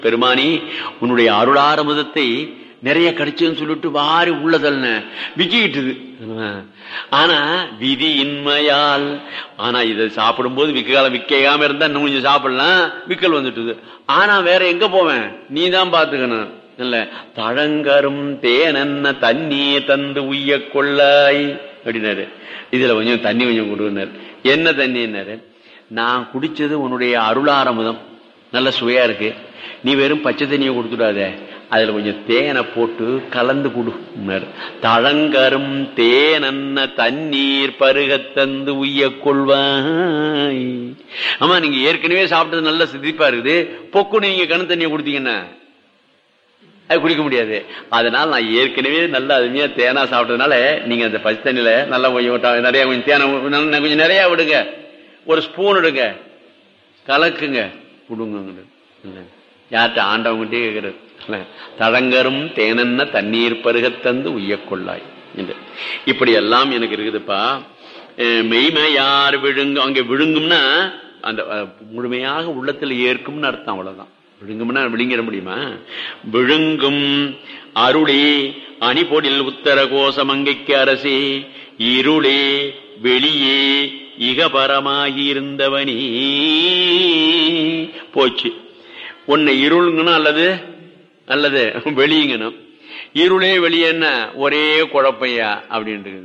பெருமானி உன்னுடைய அருளாரமுதத்தை நிறைய கிடைச்சதுன்னு சொல்லிட்டு வாரி உள்ளதல்ல விக்கிட்டுது ஆனா விதி இன்மையால் ஆனா இதை சாப்பிடும்போது விக்க காலம் விக்காம இருந்தா இன்னும் கொஞ்சம் சாப்பிடலாம் விக்கல் வந்துட்டுது ஆனா வேற எங்க போவேன் நீ தான் பாத்துக்கணும் இல்ல தழங்கரும் தேனென்ன தண்ணியே தந்து உய்ய கொள்ளாய் அப்படின்னாரு இதுல கொஞ்சம் தண்ணி கொஞ்சம் கொடுனாரு என்ன தண்ணின்னாரு நான் குடிச்சது உன்னுடைய அருளாரமுதம் நல்ல சுவையா இருக்கு நீ வெறும் பச்சை தண்ணியை கொடுத்துடாத அதுல கொஞ்சம் தேனை போட்டு கலந்து கொடு தழங்கரும் தேனன்ன தண்ணீர் பருகத்தந்து உய்ய கொள்வாய் ஆமா நீங்க ஏற்கனவே சாப்பிட்டது நல்ல சிதிப்பா இருக்குது பொக்குன்னு நீங்க கண் தண்ணியை கொடுத்தீங்கன்னா அது குடிக்க முடியாது அதனால நான் ஏற்கனவே நல்ல அருமையா தேனா சாப்பிட்டதுனால நீங்க அந்த பச்சை தண்ணியில நல்லா கொஞ்சம் நிறைய கொஞ்சம் தேனை கொஞ்சம் நிறைய விடுங்க ஒரு ஸ்பூன் எடுங்க கலக்குங்க கொடுங்க யார்கிட்ட ஆண்டவங்கிட்டே கேட்கறது தழங்கரும் தேனென்ன தண்ணீர் பருகத்தந்து உய்யக்கொள்ளாய் என்று இப்படி எல்லாம் எனக்கு இருக்குதுப்பா மெய்மையார் விழுங்கு அங்க விழுங்கும்னா அந்த முழுமையாக உள்ளத்தில் ஏற்கும்னு அர்த்தம் அவ்வளவுதான் விழுங்கும்னா விழுங்கிட முடியுமா விழுங்கும் அருளே அணிபொடில் உத்தர கோசமங்கைக்கு அரசே இருளே வெளியே இகபரமாகி இருந்தவனே போச்சு உன்னை இருளுங்கணும் அல்லது அல்லது வெளியுங்கணும் இருளே வெளியேன்னா ஒரே குழப்பையா அப்படின்ட்டு